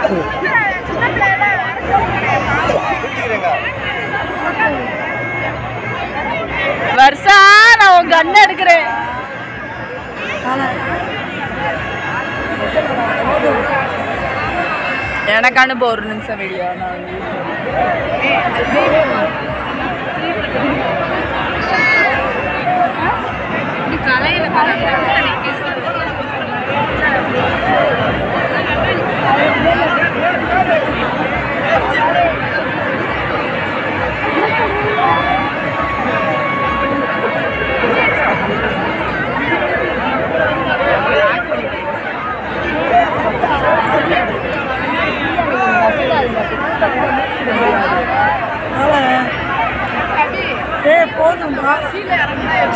வருஷா நான் உன் கண்ணை எடுக்கிறேன் எனக்கு அனுப்ப ஒரு நிமிஷம் வீடியோ நான் ஏ போதும்பா